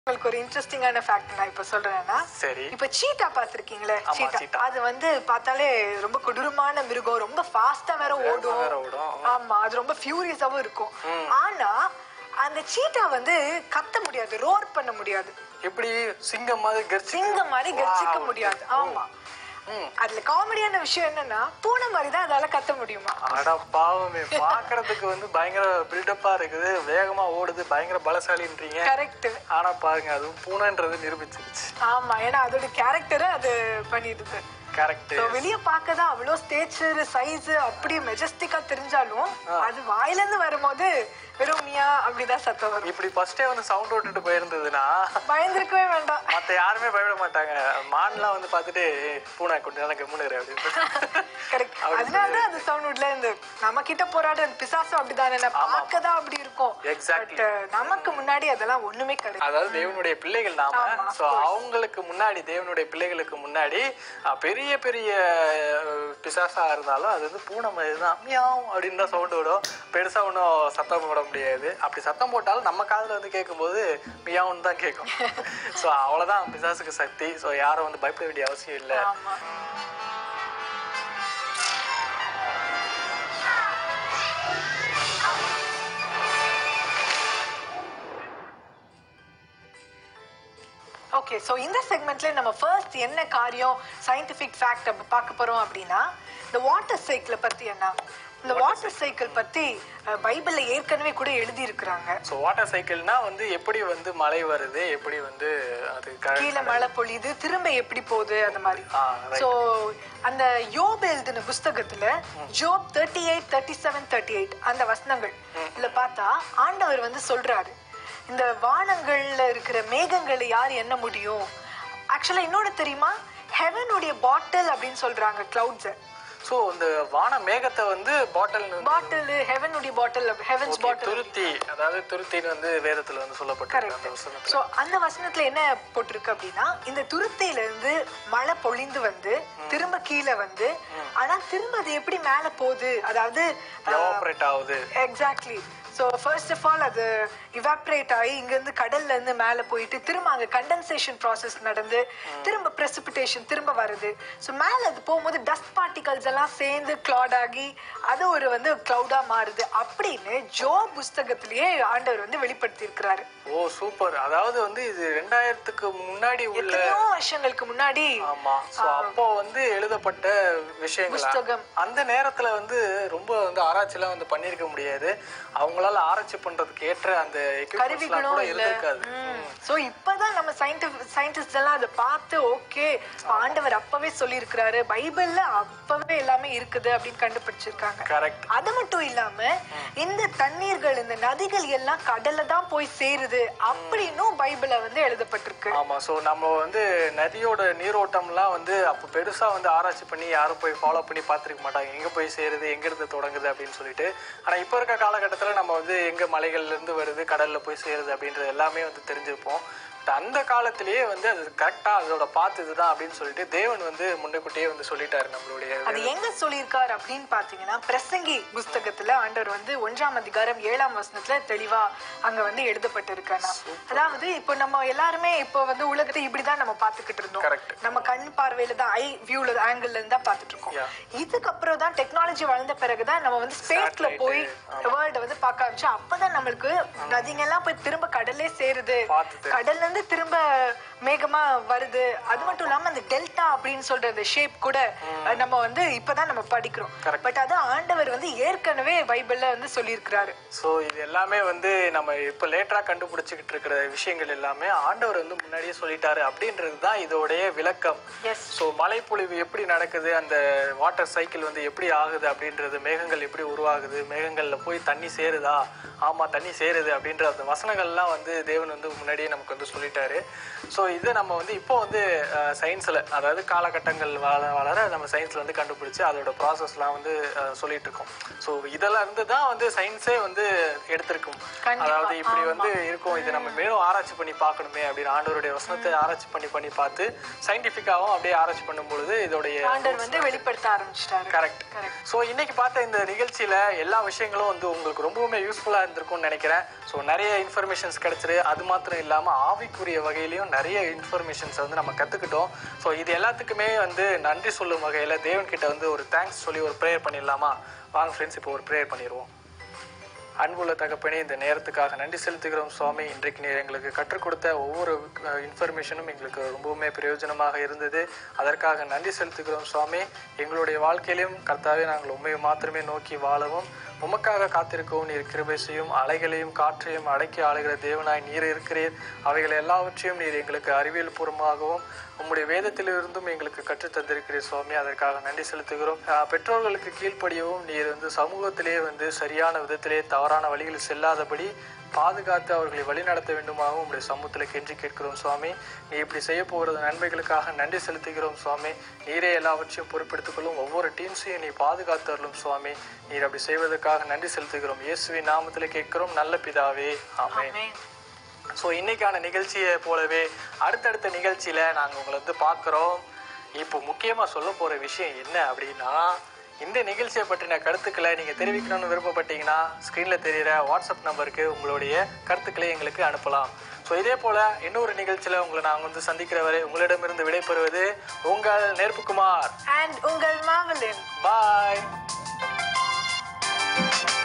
உங்களுக்கு ஒரு இன்ட்ரெஸ்டிங்கான ஃபேக்ட் நான் இப்ப சொல்றேன்னா சரி இப்ப சீட்டா பாத்திருக்கீங்களே ஆமா, சீட்டா cheetah. அது வந்து பார்த்தாலே ரொம்ப கொடூரமான மிருகம் ரொம்ப ஃபாஸ்டா வேற ஓடும் வேற ஓடும். ஆமா அது ரொம்ப ஃபியூரியஸாவும் இருக்கும் ஆனா அந்த சீட்டா வந்து கத்த முடியாது ரோர் பண்ண முடியாது எப்படி சிங்கம் மாதிரி கர்ச்சி சிங்கம் மாதிரி கர்ஜிக்க முடியாது ஆமா ம். அதுல காமெடியான விஷயம் என்னன்னா பூனை மாதிரி தான் அதால கத்த முடியுமா அட பாவமே பாக்குறதுக்கு வந்து பயங்கர பில்டப்பா இருக்குது வேகமா ஓடுது பயங்கர பலசாலின்றீங்க கரெக்ட் ஆனா பாருங்க அது பூனைன்றது நிரூபிச்சிருச்சு ஆமா ஏன்னா அதோட கேரக்டரை அது பண்ணிடுது கரெக்ட் So, வெளிய பார்க்கதான் அவ்வளோ ஸ்டேச்சர் சைஸ் அப்படி மெஜஸ்டிக்கா தெரிஞ்சாலும் அது வாயில இருந்து வரும்போது வெறும் மியா அப்படிதான் சத்தம் வரும் இப்படி ஃபர்ஸ்டே வந்து சவுண்ட் விட்டுட்டு போயிருந்ததுன்னா பயந்துருக்கவே வேண்டாம் மத்த யாருமே பயப்பட மாட்டாங்க மான்லாம் வந்து பார்த்துட்டு "ஏய், பூனை கொண்டு எனக்கு முன்னுரு அப்படின்னு கரெக்ட் அப்படி அதனாலதான் அது சவுண்ட் விட்ல இருந்து நம்ம கிட்ட போராடுற பிசாசும் அப்படிதானே பார்க்க தான் அப்படி இருக்கும் Exactly. பட் நமக்கு முன்னாடி அதெல்லாம் ஒண்ணுமே கிடையாது அதாவது தேவனுடைய பிள்ளைகள் நாம ஆமா, of சோ அவங்களுக்கு முன்னாடி தேவனுடைய பிள்ளைகளுக்கு முன்னாடி அஹ், பெரிய பெரிய அஹ், பிசாசா இருந்தாலும் அது வந்து பூனை மாதிரி தான் மியாவ் அப்படின்னு தான் சவுண்ட் விடும் பெருசா ஒன்றும் சத்தம் போட முடியாது அப்படி சத்தம் போட்டாலும் நம்ம காதுல வந்து கேட்கும்போது மியாவுன்னு தான் கேட்கும் ஸோ அவ்வளவுதான் பிசாசுக்கு சக்தி ஸோ யாரும் வந்து பயப்பட வேண்டிய அவசியம் இல்லை ஆமா ஓகே ஸோ இந்த செக்மெண்ட்ல நம்ம ஃபர்ஸ்ட் என்ன காரியம் சயின்டிஃபிக் ஃபேக்ட் அப்ப பார்க்க போறோம் அப்படின்னா இந்த வாட்டர் சைக்கிளை பத்தி என்ன இந்த வாட்டர் சைக்கிள் பத்தி அஹ், பைபிள்ல ஏற்கனவே கூட எழுதி இருக்கிறாங்க ஸோ வாட்டர் சைக்கிள்னா வந்து எப்படி வந்து மழை வருது எப்படி வந்து அது க- கீழே மழை பொழியுது திரும்ப எப்படி போகுது அந்த மாதிரி ஆ, right. சோ அந்த யோப் எழுதின புஸ்தகத்துல Job thirty eight thirty seven thirty eight அந்த வசனங்கள் இதுல பார்த்தா ஆண்டவர் வந்து சொல்றாரு இந்த வானங்கள்ல இருக்கிற மேகங்களை யார் எண்ண முடியும் ஆக்சுவலா இன்னொன்னு தெரியுமா ஹெவனுடைய பாட்டில் அப்படின்னு சொல்றாங்க கிளவுட்ஸ ஸோ இந்த வான மேகத்தை வந்து பாட்டில் பாட்டில் ஹெவனுடைய பாட்டில் ஹெவன்ஸ் பாட்டில் துருத்தி அதாவது துருத்தின்னு வந்து வேதத்துல வந்து சொல்லப்பட்டிருக்கு அந்த கரெக்ட் வசனத்துல சோ அந்த வசனத்துல என்ன போட்டிருக்கு அப்படின்னா இந்த துருத்தியில இருந்து மழை பொழிந்து வந்து திரும்ப கீழே வந்து ஆனா திரும்ப அது எப்படி மேல போகுது அதாவது எவாபரேட் ஆகுது exactly so first of all அது இவாப்ரேட் ஆகி இங்கேருந்து கடல்ல இருந்து மேலே போயிட்டு திரும்ப அங்கே கண்டென்சேஷன் ப்ராசஸ் நடந்து திரும்ப precipitation திரும்ப வருது ஸோ மேலே அது போகும்போது டஸ்ட் பார்ட்டிகல்ஸ் எல்லாம் சேர்ந்து கிளாட் ஆகி அது ஒரு வந்து க்ளவுடாக மாறுது அப்படின்னு ஜோ புஸ்தகத்திலேயே ஆண்டவர் வந்து வெளிப்படுத்தி இருக்கிறாரு ஓ சூப்பர் அதாவது வந்து இது ரெண்டாயிரத்துக்கு முன்னாடி உள்ள எத்தனையோ வருஷங்களுக்கு முன்னாடி ஆமா சோ அப்போ வந்து எழுதப்பட்ட விஷயங்கள் புஸ்தகம். அந்த நேரத்துல வந்து ரொம்ப வந்து ஆராய்ச்சிலாம் வந்து பண்ணிருக்க முடியாது அவங்களால ஆராய்ச்சி பண்றதுக்கு ஏற்ற அந்த equipments எல்லாம் கருவிகளும் கூட இல்ல இருந்திருக்காது சோ இப்பதான் நம்ம சயின்டிஸ்ட் எல்லாம் அதை பார்த்து ஓகே ஆண்டவர் அப்பவே சொல்லியிருக்கிறாரு பைபிள்ல அப்பவே எல்லாமே இருக்குது அப்படின்னு கண்டுபிடிச்சிருக்காங்க கரெக்ட் அது மட்டும் இல்லாம இந்த தண்ணீர்கள் இந்த நதிகள் எல்லாம் கடல்ல தான் போய் சேருது அப்படின்னும் பைபிள்ல வந்து எழுதப்பட்டிருக்கு ஆமா சோ நம்ம வந்து நதியோட நீரோட்டம்லாம் வந்து அப்போ பெருசா வந்து ஆராய்ச்சி பண்ணி யாரும் போய் ஃபாலோ பண்ணி பார்த்திருக்க மாட்டாங்க எங்க போய் சேருது எங்க இருந்து தொடங்குது அப்படின்னு சொல்லிட்டு ஆனா இப்போ இருக்க காலகட்டத்துல நம்ம வந்து எங்க மலைகள்ல இருந்து வருது கடல்ல போய் சேருது அப்படின்றது எல்லாமே வந்து தெரிஞ்சிருப்போம் But அந்த காலத்திலேயே வந்து அது கரெக்டா அதோட பாத்து இதுதான் அப்படின்னு சொல்லிட்டு தேவன் வந்து முன்னுக்கூட்டியே வந்து சொல்லிட்டாரு நம்மளுடைய அது எங்க சொல்லியிருக்காரு அப்படின்னு பாத்தீங்கன்னா பிரசங்கி புஸ்தகத்துல ஆண்டவர் வந்து ஒன்றாம் அதிகாரம் ஏழாம் வசனத்துல தெளிவா அங்க வந்து எழுதப்பட்டிருக்கானா அதாவது இப்போ நம்ம எல்லாருமே இப்போ வந்து உலகத்தை இப்படிதான் நம்ம பாத்துக்கிட்டு இருந்தோம் Correct. நம்ம கண் பார்வையில தான் ஐ வியூல ஆங்கிள் இருந்து தான் பாத்துட்டு இருக்கோம் Yeah. இதுக்கப்புறம் தான் டெக்னாலஜி வளர்ந்த பிறகுதான் நம்ம வந்து ஸ்பேஸ்ல Satellite, போய் வேர்ல்ட வந்து பார்க்க ஆரம்பிச்சோம் அப்பதான் நம்மளுக்கு நதிங்க எல்லாம் போய் திரும்ப கடல்லே சேருது பார்த்து தெரியும். கடல்ல இருந்து திரும்ப மேகமா வருது அது மட்டும் இல்லாம அந்த டெல்டா அப்படின்னு சொல்ற அந்த ஷேப் கூட அஹ், நம்ம வந்து இப்பதான் நம்ம படிக்கிறோம் Correct. பட் அது ஆண்டவர் வந்து ஏற்கனவே பைபிள்ல வந்து சொல்லியிருக்கிறாரு ஸோ இது எல்லாமே வந்து நம்ம இப்போ லேட்டராக கண்டுபிடிச்சிக்கிட்டு இருக்கிற விஷயங்கள் எல்லாமே ஆண்டவர் வந்து முன்னாடியே சொல்லிட்டாரு அப்படின்றது தான் இதோடைய விளக்கம் எஸ் ஸோ மழைப்பொழிவு எப்படி நடக்குது அந்த வாட்டர் சைக்கிள் வந்து எப்படி ஆகுது அப்படின்றது மேகங்கள் எப்படி உருவாகுது மேகங்களில் போய் தண்ணி சேருதா ஆமாம் தண்ணி சேருது அப்படின்ற அந்த வசனங்கள்லாம் வந்து தேவன் வந்து முன்னாடியே நமக்கு வந்து சொல்லிட்டாரு ஸோ இது நம்ம வந்து இப்போ வந்து சயின்ஸில் அதாவது காலகட்டங்கள் வளர வளர நம்ம சயின்ஸில் வந்து கண்டுபிடிச்சு அதோட ப்ராசஸ்லாம் வந்து அஹ், சொல்லிட்டு இருக்கோம் ஸோ இதெல்லாம் இருந்து தான் வந்து சயின்ஸே வந்து எடுத்திருக்கும் கண்டிப்பா, அதாவது இப்படி ஆமா. வந்து இருக்கும் இது நம்ம மேலும் ஆராய்ச்சி பண்ணி பார்க்கணுமே அப்படின்னு ஆண்டவருடைய வசனத்தை ஆராய்ச்சி பண்ணி பண்ணி பார்த்து சயின்டிஃபிக்காகவும் அப்படியே ஆராய்ச்சி பண்ணும்பொழுது இதோடைய ஆண்டவர் வந்து வெளிப்படுத்த ஆரம்பிச்சிட்டாரு கரெக்ட் கரெக்ட் ஸோ இன்னைக்கு பார்த்த இந்த நிகழ்ச்சியில எல்லா விஷயங்களும் வந்து உங்களுக்கு ரொம்பவுமே யூஸ்ஃபுல்லாக இருந்திருக்கும்னு நினைக்கிறேன் ஸோ நிறைய இன்ஃபர்மேஷன்ஸ் கிடைச்சிரு அது மாத்திரம் இல்லாமல் ஆவி ஆவிக்குரிய வகையிலையும் நிறைய இன்ஃபர்மேஷன்ஸ் வந்து நம்ம கற்றுக்கிட்டோம் ஸோ இது எல்லாத்துக்குமே வந்து நன்றி சொல்லும் வகையில் தேவன்கிட்ட வந்து ஒரு தேங்க்ஸ் சொல்லி ஒரு ப்ரேயர் பண்ணிடலாமா வாங்க ஃப்ரெண்ட்ஸ் இப்போ ஒரு ப்ரேயர் பண்ணிடுவோம் அன்புள்ள தகப்பனே இந்த நேரத்துக்காக நன்றி செலுத்துகிறோம் சுவாமி இன்றைக்கு நீர் எங்களுக்கு கற்றுக் கொடுத்த ஒவ்வொரு இன்ஃபர்மேஷனும் எங்களுக்கு ரொம்பவுமே பிரயோஜனமாக இருந்தது அதற்காக நன்றி செலுத்துகிறோம் சுவாமி எங்களுடைய வாழ்க்கையிலும் கர்த்தாவே நாங்கள் உண்மையை மாத்திரமே நோக்கி வாழவும் உமக்காக காத்திருக்கவும் நீர் கிருபை செய்யும் அலைகளையும் காற்றையும் அடக்கி ஆளுகிற தேவனாய் நீர் இருக்கிறீர் அவைகள் எல்லாவற்றையும் நீர் எங்களுக்கு அறிவியல் பூர்வமாகவும் உம்முடைய வேதத்திலிருந்தும் எங்களுக்கு கற்றுத் தந்திருக்கிறீர் சுவாமி அதற்காக நன்றி செலுத்துகிறோம் ஆஹ் பெற்றோர்களுக்கு கீழ்ப்படியவும் நீர் வந்து சமூகத்திலே வந்து சரியான விதத்திலே தவறான வழிகளில் செல்லாதபடி பாதுகாத்து அவர்களை வழிநடத்த வேண்டுமாகவும் உங்களுடைய சமூகத்தில் கெஞ்சி கேட்கிறோம் சுவாமி நீ இப்படி செய்ய போகிறது நன்மைகளுக்காக நன்றி செலுத்துகிறோம் சுவாமி நீரே எல்லாவற்றையும் பொறுப்பெடுத்துக் கொள்ளும் ஒவ்வொரு டீம்ஸையும் நீ பாதுகாத்து அருளும் சுவாமி நீர் அப்படி செய்வதற்காக நன்றி செலுத்துகிறோம் இயேசுவின் நாமத்தில் கேட்கிறோம் நல்ல பிதாவே ஆமென் ஆமென். ஸோ இன்னைக்கான நிகழ்ச்சியை போலவே அடுத்தடுத்த நிகழ்ச்சியில நாங்கள் உங்களை வந்து பார்க்குறோம் இப்போ முக்கியமாக சொல்ல போகிற விஷயம் என்ன அப்படின்னா இந்த நிகழ்ச்சியை பற்றின கருத்துக்களை நீங்கள் தெரிவிக்கணும்னு விருப்பப்பட்டீங்கன்னா ஸ்க்ரீனில் தெரிகிற வாட்ஸ்அப் நம்பருக்கு உங்களுடைய கருத்துக்களை எங்களுக்கு அனுப்பலாம் ஸோ இதே போல் இன்னொரு நிகழ்ச்சியில் உங்களை நாங்கள் வந்து சந்திக்கிற வரை உங்களிடமிருந்து விடைபெறுவது உங்கள் நெருப்புக்குமார் And உங்கள் மாவலின் பாய்